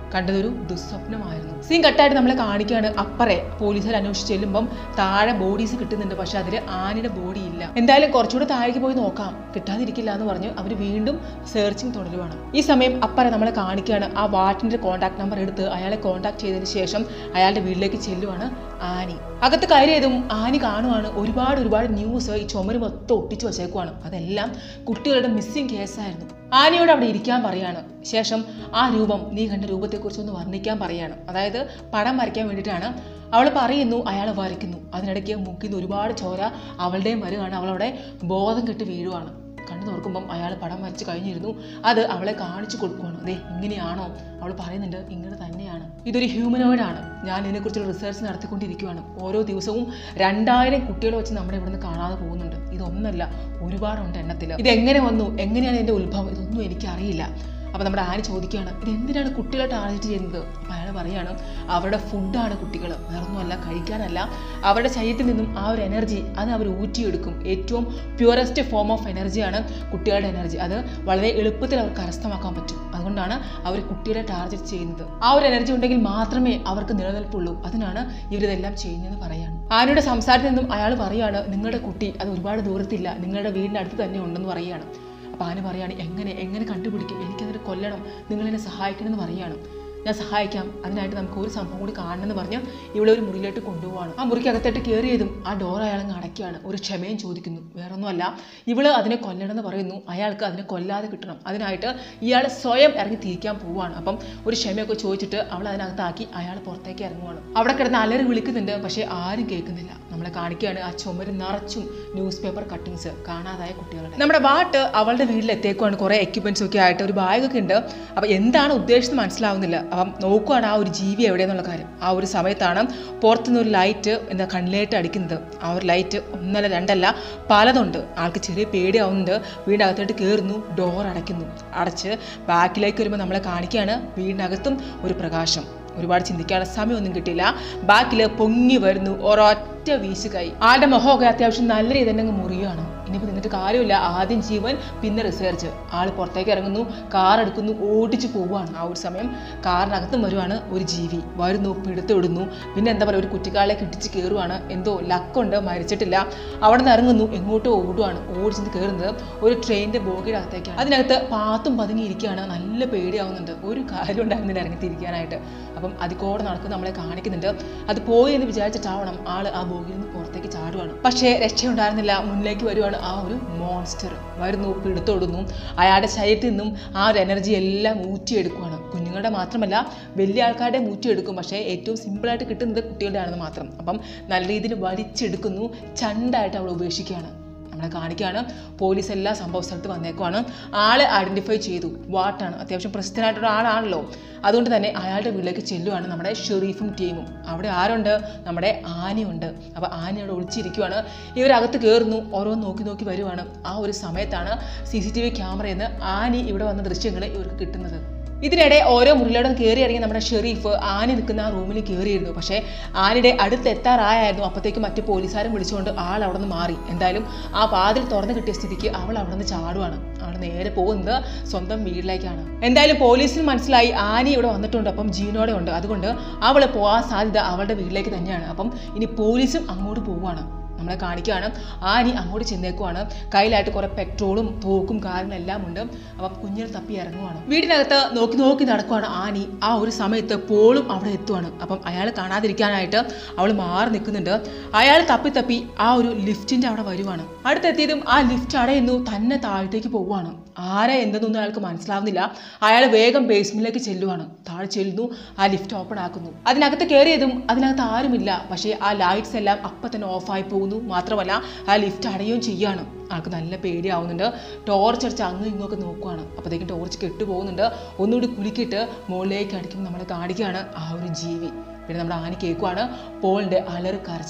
A: കണ്ടതൊരു ദുസ്വപ്നമായിരുന്നു സീൻ കട്ടായിട്ട് നമ്മളെ കാണിക്കുകയാണ് അപ്പറെ പോലീസുകാർ അന്വേഷിച്ച് ചെല്ലുമ്പം താഴെ ബോഡീസ് കിട്ടുന്നുണ്ട് പക്ഷെ അതിൽ ആനയുടെ ബോഡി ഇല്ല എന്തായാലും കുറച്ചുകൂടെ താഴേക്ക് പോയി നോക്കാം കിട്ടാതിരിക്കില്ല എന്ന് പറഞ്ഞ് അവർ വീണ്ടും സെർച്ചിങ് തുടരുവാണ് ഈ സമയം അപ്പറെ നമ്മളെ കാണിക്കുകയാണ് ആ വാട്ടിന്റെ കോൺടാക്ട് നമ്പർ എടുത്ത് അയാളെ കോൺടാക്ട് ചെയ്തതിന് ശേഷം അയാളുടെ വീട്ടിലേക്ക് ചെല്ലുവാണ് ആനി അകത്ത് കയറിയതും ആനി കാണുവാണ് ഒരുപാട് ഒരുപാട് ന്യൂസ് ഈ ചുമര് മൊത്തം ഒട്ടിച്ചു വച്ചേക്കുവാണ് അതെല്ലാം കുട്ടികളുടെ മിസ്സിംഗ് കേസായിരുന്നു ആനിയോട് അവിടെ ഇരിക്കാൻ പറയാണ് ശേഷം ആ രൂപം നീ കണ്ട രൂപത്തെക്കുറിച്ച് ഒന്ന് വർണ്ണിക്കാൻ പറയാണ് അതായത് പടം വരയ്ക്കാൻ വേണ്ടിയിട്ടാണ് അവൾ പറയുന്നു അയാൾ വരയ്ക്കുന്നു അതിനിടയ്ക്ക് മുക്കിന്ന് ഒരുപാട് ചോര അവളുടെയും വരുവാണ് അവളവിടെ ബോധം കെട്ട് വീഴുവാണ് കണ്ണു തുറക്കുമ്പം അയാൾ പടം വരച്ച് കഴിഞ്ഞിരുന്നു അത് അവളെ കാണിച്ചു കൊടുക്കുവാണ് അതെ ഇങ്ങനെയാണോ അവൾ പറയുന്നുണ്ട് ഇങ്ങനെ തന്നെയാണ് ഇതൊരു ഹ്യൂമനോയിഡ് ആണ് ഞാൻ ഇതിനെക്കുറിച്ചുള്ള റിസർച്ച് നടത്തിക്കൊണ്ടിരിക്കുകയാണ് ഓരോ ദിവസവും രണ്ടായിരം കുട്ടികളെ വെച്ച് നമ്മുടെ ഇവിടുന്ന് കാണാതെ പോകുന്നുണ്ട് ഇതൊന്നല്ല ഒരുപാടുണ്ട് എണ്ണത്തിൽ ഇത് എങ്ങനെ വന്നു എങ്ങനെയാണ് ഇതിന്റെ ഉത്ഭവം ഇതൊന്നും എനിക്കറിയില്ല അപ്പോൾ നമ്മുടെ ആര് ചോദിക്കുകയാണ് ഇത് എന്തിനാണ് കുട്ടികളെ ടാർഗറ്റ് ചെയ്യുന്നത് അപ്പോൾ അയാൾ പറയാണ് അവരുടെ ഫുഡാണ് കുട്ടികൾ വേറൊന്നുമല്ല കഴിക്കാനല്ല അവരുടെ ശരീരത്തിൽ നിന്നും ആ ഒരു എനർജി അത് അവർ ഊറ്റിയെടുക്കും ഏറ്റവും പ്യുവറസ്റ്റ് ഫോം ഓഫ് എനർജിയാണ് കുട്ടികളുടെ എനർജി അത് വളരെ എളുപ്പത്തിൽ അവർക്ക് കരസ്ഥമാക്കാൻ പറ്റും അതുകൊണ്ടാണ് അവർ കുട്ടികളെ ടാർഗറ്റ് ചെയ്യുന്നത് ആ ഒരു എനർജി ഉണ്ടെങ്കിൽ മാത്രമേ അവർക്ക് നിലനിൽപ്പുള്ളൂ അതിനാണ് ഇവരിതെല്ലാം ചെയ്യുന്നതെന്ന് പറയാണ് ആനയുടെ സംസാരത്തിൽ നിന്നും അയാൾ പറയാണ് നിങ്ങളുടെ കുട്ടി അത് ഒരുപാട് ദൂരത്തില്ല നിങ്ങളുടെ വീടിൻ്റെ അടുത്ത് തന്നെ ഉണ്ടെന്ന് പറയാണ് അപ്പോൾ ആന പറയാണ് എങ്ങനെ എങ്ങനെ കണ്ടുപിടിക്കും എനിക്കതിനെ കൊല്ലണം നിങ്ങളെന്നെ സഹായിക്കണമെന്ന് പറയാണ് ഞാൻ സഹായിക്കാം അതിനായിട്ട് നമുക്ക് ഒരു സംഭവം കൂടി കാണണമെന്ന് പറഞ്ഞ് ഇവിടെ ഒരു മുറിയിലോട്ട് കൊണ്ടുപോവാണ് ആ മുറിക്കകത്തോട്ട് കയറിയതും ആ ഡോർ അയാളങ്ങ് അടയ്ക്കുകയാണ് ഒരു ക്ഷമയും ചോദിക്കുന്നു വേറൊന്നുമല്ല ഇവള് അതിനെ കൊല്ലണമെന്ന് പറയുന്നു അയാൾക്ക് അതിനെ കൊല്ലാതെ കിട്ടണം അതിനായിട്ട് ഇയാൾ സ്വയം ഇറങ്ങി തിരിക്കാൻ പോവുകയാണ് അപ്പം ഒരു ക്ഷമയൊക്കെ ചോദിച്ചിട്ട് അവൾ അതിനകത്താക്കി അയാൾ പുറത്തേക്ക് ഇറങ്ങുവാണ് അവിടെ കിടന്ന് അലറി വിളിക്കുന്നുണ്ട് പക്ഷേ ആരും കേൾക്കുന്നില്ല നമ്മളെ കാണിക്കുകയാണ് ആ ചുമര് നിറച്ചും ന്യൂസ് പേപ്പർ കട്ടിങ്സ് കാണാതായ കുട്ടികളുടെ നമ്മുടെ വാട്ട് അവളുടെ വീട്ടിലെത്തേക്കുവാണ് കുറേ എക്യുപ്മെന്റ്സ് ഒക്കെ ആയിട്ട് ഒരു ബാഗൊക്കെ ഉണ്ട് അപ്പോൾ എന്താണ് ഉദ്ദേശിച്ചത് മനസ്സിലാവുന്നില്ല അപ്പം നോക്കുവാണ് ആ ഒരു ജീവി എവിടെയെന്നുള്ള കാര്യം ആ ഒരു സമയത്താണ് പുറത്തുനിന്ന് ഒരു ലൈറ്റ് എന്താ കണ്ണിലേട്ട് അടിക്കുന്നത് ആ ഒരു ലൈറ്റ് ഒന്നല്ല രണ്ടല്ല പലതുണ്ട് ആൾക്ക് ചെറിയ പേടിയാവുന്നുണ്ട് വീടിനകത്തോട്ട് കയറുന്നു ഡോർ അടയ്ക്കുന്നു അടച്ച് ബാക്കിലേക്ക് വരുമ്പോൾ നമ്മളെ കാണിക്കുകയാണ് വീടിനകത്തും ഒരു പ്രകാശം ഒരുപാട് ചിന്തിക്കാനുള്ള സമയമൊന്നും കിട്ടിയില്ല ബാക്കിൽ പൊങ്ങി വരുന്നു ഒരൊറ്റ വീശ് കൈ ആളുടെ മുഖമൊക്കെ അത്യാവശ്യം നല്ല രീതിയിൽ തന്നെ അങ്ങ് മുറിയുകയാണ് ഇനിയിപ്പോൾ നിന്നിട്ട് കാര്യമില്ല ആദ്യം ജീവൻ പിന്നെ റിസർച്ച് ആൾ പുറത്തേക്ക് ഇറങ്ങുന്നു കാർ എടുക്കുന്നു ഓടിച്ചു പോവുകയാണ് ആ ഒരു സമയം കാറിനകത്തും വരുവാണ് ഒരു ജീവി വരുന്നു പിടുത്തിടുന്നു പിന്നെ എന്താ പറയുക ഒരു കുറ്റിക്കാളിലേക്ക് ഇടിച്ച് കയറുവാണ് എന്തോ ലക്കുണ്ട് മരിച്ചിട്ടില്ല അവിടെ നിന്ന് ഇറങ്ങുന്നു എങ്ങോട്ടോ ഓടുവാണ് ഓടിച്ചെന്ന് കയറുന്നത് ഒരു ട്രെയിനിൻ്റെ ബോഗിയുടെ അകത്തേക്കാണ് അതിനകത്ത് പാത്തും പതുങ്ങിയിരിക്കുകയാണ് നല്ല പേടിയാവുന്നുണ്ട് ഒരു കാര്യം ഉണ്ടായിരുന്നില്ല ഇറങ്ങി തിരിക്കാനായിട്ട് അപ്പം അതിക്കോടെ നടക്കുന്ന നമ്മളെ കാണിക്കുന്നുണ്ട് അത് പോയി എന്ന് വിചാരിച്ചിട്ടാവണം ആള് ആ ബോഗിയിൽ നിന്ന് പുറത്തേക്ക് ചാടുവാണ് പക്ഷേ രക്ഷയുണ്ടായിരുന്നില്ല മുന്നിലേക്ക് വരുവാണ് ആ ഒരു മോൺസ്റ്റർ വരുന്നു പിടുത്തൊടുന്നു അയാളുടെ ശരീരത്തിൽ നിന്നും ആ ഒരു എനർജി എല്ലാം ഊറ്റിയെടുക്കുവാണ് കുഞ്ഞുങ്ങളുടെ മാത്രമല്ല വലിയ ആൾക്കാരുടെ ഊറ്റിയെടുക്കും പക്ഷേ ഏറ്റവും സിമ്പിളായിട്ട് കിട്ടുന്നത് കുട്ടികളുടെ ആണെന്ന് മാത്രം അപ്പം നല്ല രീതിയിൽ വലിച്ചെടുക്കുന്നു ചണ്ടായിട്ട് അവൾ ഉപേക്ഷിക്കുകയാണ് നമ്മളെ കാണിക്കുകയാണ് പോലീസ് എല്ലാ സംഭവ സ്ഥലത്ത് വന്നേക്കുവാണ് ആളെ ഐഡൻറ്റിഫൈ ചെയ്തു വാട്ടാണ് അത്യാവശ്യം പ്രസിദ്ധനായിട്ടുള്ള ആളാണല്ലോ അതുകൊണ്ട് തന്നെ അയാളുടെ വീട്ടിലേക്ക് ചെല്ലുവാണ് നമ്മുടെ ഷെറീഫും ടീമും അവിടെ ആരുണ്ട് നമ്മുടെ ആനയുണ്ട് അപ്പോൾ ആന അവിടെ ഒളിച്ചിരിക്കുവാണ് ഇവരകത്ത് കയറുന്നു ഓരോന്ന് നോക്കി നോക്കി വരുവാണ് ആ ഒരു സമയത്താണ് സി സി ടി വി ക്യാമറയിൽ നിന്ന് ആനി ഇവിടെ വന്ന ദൃശ്യങ്ങൾ ഇവർക്ക് കിട്ടുന്നത് ഇതിനിടെ ഓരോ മുറിയിലോടും കയറി ഇറങ്ങി നമ്മുടെ ഷെറീഫ് ആനി നിൽക്കുന്ന ആ റൂമിൽ കയറിയിരുന്നു പക്ഷേ ആനയുടെ അടുത്ത് എത്താറായായിരുന്നു അപ്പോഴത്തേക്ക് മറ്റു പോലീസുകാരും വിളിച്ചുകൊണ്ട് ആൾ അവിടെ നിന്ന് മാറി എന്തായാലും ആ വാതിൽ തുറന്നു കിട്ടിയ സ്ഥിതിക്ക് അവൾ അവിടെ നിന്ന് ചാടുവാണ് അവൾ നേരെ പോകുന്നത് സ്വന്തം വീട്ടിലേക്കാണ് എന്തായാലും പോലീസിന് മനസ്സിലായി ആനി ഇവിടെ വന്നിട്ടുണ്ട് അപ്പം ജീവനോടെ ഉണ്ട് അതുകൊണ്ട് അവൾ പോകാൻ സാധ്യത അവളുടെ വീട്ടിലേക്ക് തന്നെയാണ് അപ്പം ഇനി പോലീസും അങ്ങോട്ട് പോവുകയാണ് നമ്മളെ കാണിക്കുകയാണ് ആനി അങ്ങോട്ട് ചെന്നേക്കുവാണ് കയ്യിലായിട്ട് കുറേ പെട്രോളും തോക്കും കാര്യങ്ങളെല്ലാം ഉണ്ട് അപ്പം കുഞ്ഞിനെ തപ്പി ഇറങ്ങുവാണ് വീടിനകത്ത് നോക്കി നോക്കി നടക്കുവാണ് ആനി ആ ഒരു സമയത്ത് പോളും അവിടെ എത്തുവാണ് അപ്പം അയാൾ കാണാതിരിക്കാനായിട്ട് അവൾ മാറി നിൽക്കുന്നുണ്ട് അയാൾ തപ്പി തപ്പി ആ ഒരു ലിഫ്റ്റിൻ്റെ അവിടെ വരുവാണ് അടുത്തെത്തിയതും ആ ലിഫ്റ്റ് അടയുന്നു തന്നെ താഴത്തേക്ക് പോവുകയാണ് ആരാ എന്തെന്നൊന്നും അയാൾക്ക് മനസ്സിലാവുന്നില്ല അയാൾ വേഗം ബേസ്മെന്റിലേക്ക് ചെല്ലുവാണ് താഴെ ചെല്ലുന്നു ആ ലിഫ്റ്റ് ഓപ്പൺ ആക്കുന്നു അതിനകത്ത് കയറിയതും അതിനകത്ത് ആരുമില്ല പക്ഷേ ആ ലൈറ്റ്സ് എല്ലാം അപ്പം തന്നെ ഓഫായി പോകുന്നു മാത്രമല്ല ആ ലിഫ്റ്റ് അടയുകയും ചെയ്യാണ് ആൾക്ക് നല്ല പേടിയാവുന്നുണ്ട് ടോർച്ച് അടിച്ച് അങ്ങും ഇങ്ങും ഒക്കെ നോക്കുവാണ് അപ്പോഴത്തേക്കും ടോർച്ച് കെട്ടു പോകുന്നുണ്ട് ഒന്നുകൂടി കുലുക്കിയിട്ട് മുകളിലേക്ക് അടിക്കുമ്പോൾ നമ്മളെ കാണിക്കുകയാണ് ആ ഒരു ജീവി പിന്നെ നമ്മുടെ ആന കേൾക്കുവാണ് പോളിൻ്റെ അലറ് കരച്ചിൽ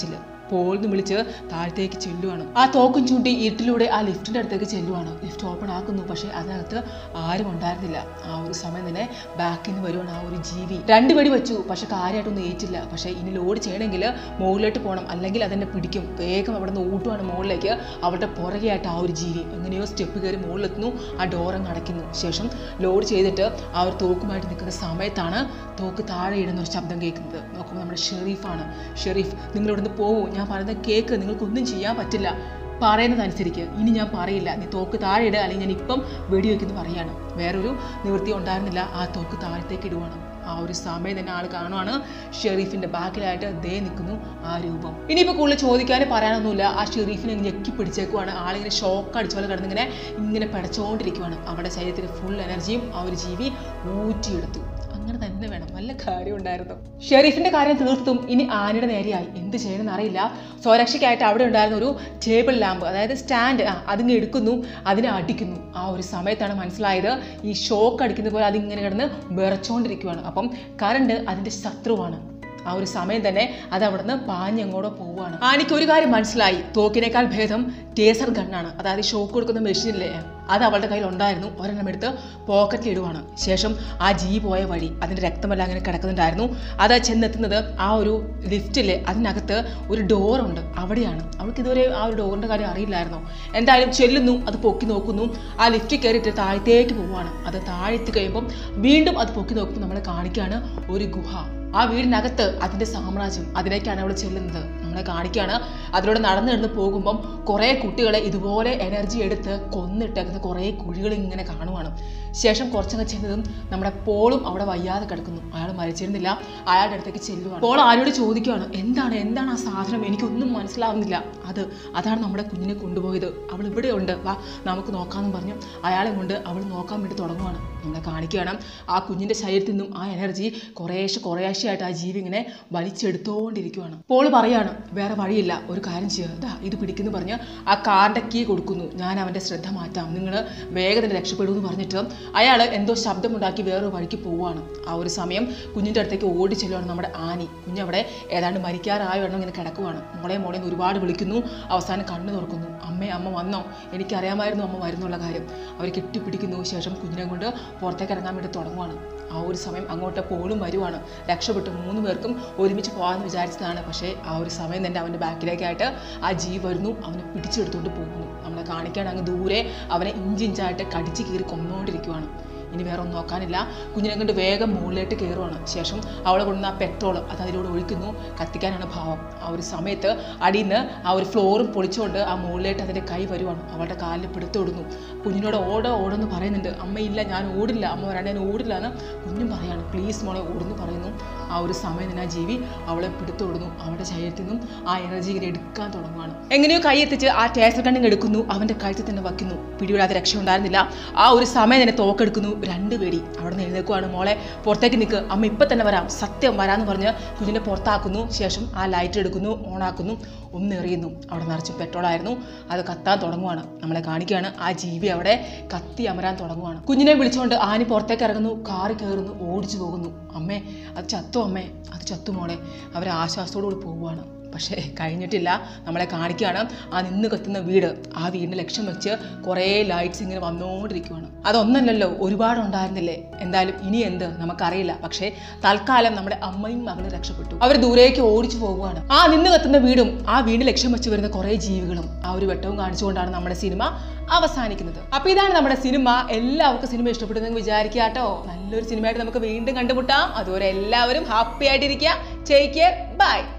A: പോൾ എന്ന് വിളിച്ച് താഴത്തേക്ക് ചെല്ലുവാണ് ആ തോക്കും ചൂണ്ടി ഇരുട്ടിലൂടെ ആ ലിഫ്റ്റിന്റെ അടുത്തേക്ക് ചെല്ലുവാണ് ലിഫ്റ്റ് ഓപ്പൺ ആക്കുന്നു പക്ഷേ അതിനകത്ത് ആരും ഉണ്ടായിരുന്നില്ല ആ ഒരു സമയം തന്നെ ബാക്കിൽ നിന്ന് വരുവാണ് ആ ഒരു ജീവി രണ്ട് വെടി വെച്ചു പക്ഷെ കാര്യമായിട്ടൊന്നും ഏറ്റില്ല പക്ഷേ ഇനി ലോഡ് ചെയ്യണമെങ്കിൽ മുകളിലോട്ട് പോകണം അല്ലെങ്കിൽ അതെന്നെ പിടിക്കും വേഗം അവിടെ നിന്ന് ഊട്ടുവാണ് മുകളിലേക്ക് അവളുടെ പുറകെയായിട്ട് ആ ഒരു ജീവി എങ്ങനെയോ സ്റ്റെപ്പ് കയറി മുകളിലെത്തുന്നു ആ ഡോറങ്ങ് അടയ്ക്കുന്നു ശേഷം ലോഡ് ചെയ്തിട്ട് ആ ഒരു തോക്കുമായിട്ട് നിൽക്കുന്ന സമയത്താണ് തോക്ക് താഴെ ഇടുന്ന ഒരു ശബ്ദം കേൾക്കുന്നത് നോക്കുമ്പോൾ നമ്മുടെ ഷെറീഫാണ് ഷെറീഫ് നിങ്ങൾ ഇവിടുന്ന് പോകൂ ഞാൻ പറയുന്നത് കേക്ക് നിങ്ങൾക്കൊന്നും ചെയ്യാൻ പറ്റില്ല പറയുന്നതനുസരിക്ക് ഇനി ഞാൻ പറയില്ല നീ തോക്ക് താഴെ ഇടുക അല്ലെങ്കിൽ ഞാൻ ഇപ്പം വെടിവെക്കുന്നു പറയാണ് വേറൊരു നിവൃത്തി ഉണ്ടായിരുന്നില്ല ആ തോക്ക് താഴത്തേക്ക് ഇടുവാണ് ആ ഒരു സമയം തന്നെ ആൾ കാണുവാണ് ഷെറീഫിന്റെ ബാക്കിലായിട്ട് ദേ നിൽക്കുന്നു ആ രൂപം ഇനിയിപ്പോൾ കൂടുതൽ ചോദിക്കാനും പറയാനൊന്നുമില്ല ആ ഷെറീഫിനെ ഇങ്ങനെ ഞെക്കി പിടിച്ചേക്കുവാണ് ആളിങ്ങനെ ഷോക്ക് അടിച്ച പോലെ കിടന്നിങ്ങനെ ഇങ്ങനെ പിടച്ചുകൊണ്ടിരിക്കുവാണ് അവരുടെ ശരീരത്തിൽ ഫുൾ എനർജിയും ആ ഒരു ജീവി ഊറ്റിയെടുത്തു അങ്ങനെ തന്നെ വേണം നല്ല കാര്യം ഉണ്ടായിരുന്നു ഷെരീഫിന്റെ കാര്യം തീർത്തും ഇനി ആനയുടെ നേരെയായി എന്ത് ചെയ്യണമെന്ന് അറിയില്ല സ്വരക്ഷയ്ക്കായിട്ട് അവിടെ ഉണ്ടായിരുന്ന ഒരു ടേബിൾ ലാമ്പ് അതായത് സ്റ്റാൻഡ് ആ അതിങ്ങ് എടുക്കുന്നു അതിനെ അടിക്കുന്നു ആ ഒരു സമയത്താണ് മനസ്സിലായത് ഈ ഷോക്ക് അടിക്കുന്ന പോലെ അതിങ്ങനെ കിടന്ന് വിറച്ചുകൊണ്ടിരിക്കുവാണ് അപ്പം കറണ്ട് അതിന്റെ ശത്രുവാണ് ആ ഒരു സമയം തന്നെ അത് അവിടുന്ന് പാഞ്ഞെങ്ങോട്ടോ പോവുകയാണ് ആനിക്ക് ഒരു കാര്യം മനസ്സിലായി തോക്കിനേക്കാൾ ഭേദം ടേസർ ഗണ്ണാണ് അതായത് ഷോക്ക് കൊടുക്കുന്ന മെഷീനില്ലേ അത് അവളുടെ കയ്യിൽ ഉണ്ടായിരുന്നു ഒരെണ്ണം എടുത്ത് പോക്കറ്റിൽ ഇടുവാണ് ശേഷം ആ ജീ പോയ വഴി അതിൻ്റെ രക്തമെല്ലാം അങ്ങനെ കിടക്കുന്നുണ്ടായിരുന്നു അത് ചെന്നെത്തുന്നത് ആ ഒരു ലിഫ്റ്റിലെ അതിനകത്ത് ഒരു ഡോറുണ്ട് അവിടെയാണ് അവൾക്ക് ഇതുവരെ ആ ഒരു ഡോറിൻ്റെ കാര്യം അറിയില്ലായിരുന്നു എന്തായാലും ചെല്ലുന്നു അത് പൊക്കി നോക്കുന്നു ആ ലിഫ്റ്റിൽ കയറിയിട്ട് താഴത്തേക്ക് പോവുകയാണ് അത് താഴെത്തി കഴിയുമ്പം വീണ്ടും അത് പൊക്കി നോക്കുമ്പോൾ നമ്മളെ കാണിക്കുകയാണ് ഒരു ഗുഹ ആ വീടിനകത്ത് അതിൻ്റെ സാമ്രാജ്യം അതിലേക്കാണ് അവൾ ചെല്ലുന്നത് നമ്മളെ കാണിക്കുകയാണ് അതിലൂടെ നടന്നു നടന്ന് പോകുമ്പം കുറേ കുട്ടികളെ ഇതുപോലെ എനർജി എടുത്ത് കൊന്നിട്ടേക്കുന്ന കുറേ കുഴികൾ ഇങ്ങനെ കാണുവാണ് ശേഷം കുറച്ചൊക്കെ ചെന്നതും നമ്മുടെ പോളും അവിടെ വയ്യാതെ കിടക്കുന്നു അയാൾ മരിച്ചിരുന്നില്ല അയാളുടെ അടുത്തേക്ക് ചെല്ലുവാണ് പോൾ ആരോട് ചോദിക്കുകയാണ് എന്താണ് എന്താണ് ആ സാധനം എനിക്കൊന്നും മനസ്സിലാവുന്നില്ല അത് അതാണ് നമ്മുടെ കുഞ്ഞിനെ കൊണ്ടുപോയത് അവൾ ഇവിടെ ഉണ്ട് വാ നമുക്ക് നോക്കാമെന്ന് പറഞ്ഞു അയാളെ കൊണ്ട് അവൾ നോക്കാൻ വേണ്ടി തുടങ്ങുവാണ് നമ്മളെ കാണിക്കുകയാണ് ആ കുഞ്ഞിൻ്റെ ശരീരത്തിൽ നിന്നും ആ എനർജി കുറേശ്ശെ കുറേശ്ശെയായിട്ട് ആ ജീവി ഇങ്ങനെ വലിച്ചെടുത്തോണ്ടിരിക്കുവാണ് പോള് പറയാണ് വേറെ വഴിയില്ല ഒരു കാര്യം ചെയ്യുക ഇതാ ഇത് പിടിക്കുന്നു പറഞ്ഞ് ആ കാറിൻ്റെ കീ കൊടുക്കുന്നു ഞാൻ അവൻ്റെ ശ്രദ്ധ മാറ്റാം നിങ്ങൾ വേഗം തന്നെ രക്ഷപ്പെടുമെന്ന് പറഞ്ഞിട്ട് അയാൾ എന്തോ ശബ്ദമുണ്ടാക്കി വേറൊരു വഴിക്ക് പോവുകയാണ് ആ ഒരു സമയം കുഞ്ഞിൻ്റെ അടുത്തേക്ക് ഓടി ചെല്ലുവാണ് നമ്മുടെ ആനി കുഞ്ഞവിടെ ഏതാണ്ട് മരിക്കാറായ വണ്ണം ഇങ്ങനെ കിടക്കുവാണ് മോളെ മോളെ എന്ന് ഒരുപാട് വിളിക്കുന്നു അവസാനം കണ്ണു തുറക്കുന്നു അമ്മേ അമ്മ വന്നോ എനിക്കറിയാമായിരുന്നു അമ്മ വരുന്നുള്ള കാര്യം അവർ കെട്ടിപ്പിടിക്കുന്നു ശേഷം കുഞ്ഞിനെ കൊണ്ട് പുറത്തേക്ക് ഇറങ്ങാൻ വേണ്ടി തുടങ്ങുവാണ് ആ ഒരു സമയം അങ്ങോട്ട് പോലും വരുവാണ് രക്ഷപ്പെട്ടു മൂന്ന് പേർക്കും ഒരുമിച്ച് പോകാമെന്ന് വിചാരിച്ചതാണ് പക്ഷേ ആ ഒരു സമയം തന്നെ അവൻ്റെ ബാക്കിലേക്കായിട്ട് ആ ജീവ് വരുന്നു അവനെ പിടിച്ചെടുത്തുകൊണ്ട് പോകുന്നു നമ്മളെ കാണിക്കാൻ അങ്ങ് ദൂരെ അവനെ ഇഞ്ചിഞ്ചായിട്ട് കടിച്ച് കീറി കൊന്നുകൊണ്ടിരിക്കുവാണ് ഇനി വേറെ ഒന്നും നോക്കാനില്ല കുഞ്ഞിനെ കൊണ്ട് വേഗം മുകളിലേക്ക് കയറുവാണ് ശേഷം അവളെ കൊണ്ടുവന്ന ആ പെട്രോൾ അത് അതിലൂടെ ഒഴിക്കുന്നു കത്തിക്കാനാണ് ഭാവം ആ ഒരു സമയത്ത് അടിയിൽ നിന്ന് ആ ഒരു ഫ്ലോറും പൊളിച്ചുകൊണ്ട് ആ മുകളിലേക്ക് അതിൻ്റെ കൈ വരുവാണ് അവളുടെ കാലിൽ പിടുത്തോടുന്നു കുഞ്ഞിനോട് ഓട ഓടെന്ന് പറയുന്നുണ്ട് അമ്മയില്ല ഞാൻ ഓടില്ല അമ്മ വരാണ്ട് ഞാൻ ഓടില്ല എന്ന് കുഞ്ഞും പറയാണ് പ്ലീസ് മോളെ ഓടുന്നു പറയുന്നു ആ ഒരു സമയം തന്നെ ആ ജീവി അവളെ പിടുത്തോടുന്നു അവളുടെ ശരീരത്തിൽ നിന്നും ആ എനർജി ഇങ്ങനെ എടുക്കാൻ തുടങ്ങുവാണ് എങ്ങനെയോ കൈ എത്തിച്ച് ആ ടേസർ കണ്ണിങ് എടുക്കുന്നു അവൻ്റെ കഴുത്തിൽ തന്നെ വയ്ക്കുന്നു പിടിവിടാതെ രക്ഷ ഉണ്ടായിരുന്നില്ല ആ ഒരു സമയം തന്നെ തോക്കെടുക്കുന്നു രണ്ട് പേടി അവിടെ നിന്ന് എഴുന്നേക്കുവാണ് മോളെ പുറത്തേക്ക് നിൽക്ക് അമ്മ ഇപ്പം തന്നെ വരാം സത്യം വരാമെന്ന് പറഞ്ഞ് കുഞ്ഞിനെ പുറത്താക്കുന്നു ശേഷം ആ ലൈറ്റ് എടുക്കുന്നു ഓണാക്കുന്നു ഒന്ന് എറിയുന്നു അവിടെ നിറച്ച് പെട്രോളായിരുന്നു അത് കത്താൻ തുടങ്ങുവാണ് നമ്മളെ കാണിക്കുകയാണ് ആ ജീവി അവിടെ കത്തി അമരാൻ തുടങ്ങുവാണ് കുഞ്ഞിനെ വിളിച്ചുകൊണ്ട് ആനി പുറത്തേക്ക് ഇറങ്ങുന്നു കാറി കയറുന്നു ഓടിച്ചു പോകുന്നു അമ്മേ അത് ചത്തു അമ്മേ അത് ചത്തു മോളെ അവർ ആശ്വാസത്തോടു കൂടി പോവുകയാണ് പക്ഷേ കഴിഞ്ഞിട്ടില്ല നമ്മളെ കാണിക്കുകയാണ് ആ നിന്ന് കത്തുന്ന വീട് ആ വീടിന് ലക്ഷ്യം വെച്ച് കുറേ ലൈറ്റ്സ് ഇങ്ങനെ വന്നുകൊണ്ടിരിക്കുകയാണ് അതൊന്നല്ലല്ലോ ഒരുപാട് ഉണ്ടായിരുന്നില്ലേ എന്തായാലും ഇനി എന്ത് നമുക്കറിയില്ല പക്ഷേ തൽക്കാലം നമ്മുടെ അമ്മയും മകളും രക്ഷപ്പെട്ടു അവർ ദൂരേക്ക് ഓടിച്ചു പോകുകയാണ് ആ നിന്ന് കത്തുന്ന വീടും ആ വീട് ലക്ഷ്യം വെച്ച് വരുന്ന കുറേ ജീവികളും ആ ഒരു വെട്ടവും കാണിച്ചുകൊണ്ടാണ് നമ്മുടെ സിനിമ അവസാനിക്കുന്നത് അപ്പൊ ഇതാണ് നമ്മുടെ സിനിമ എല്ലാവർക്കും സിനിമ ഇഷ്ടപ്പെടുന്നെന്ന് വിചാരിക്കുക കേട്ടോ നല്ലൊരു സിനിമയായിട്ട് നമുക്ക് വീണ്ടും കണ്ടുമുട്ടാം അതുവരെ എല്ലാവരും ഹാപ്പി ആയിട്ടിരിക്കുക ടേക്ക് കെയർ ബൈ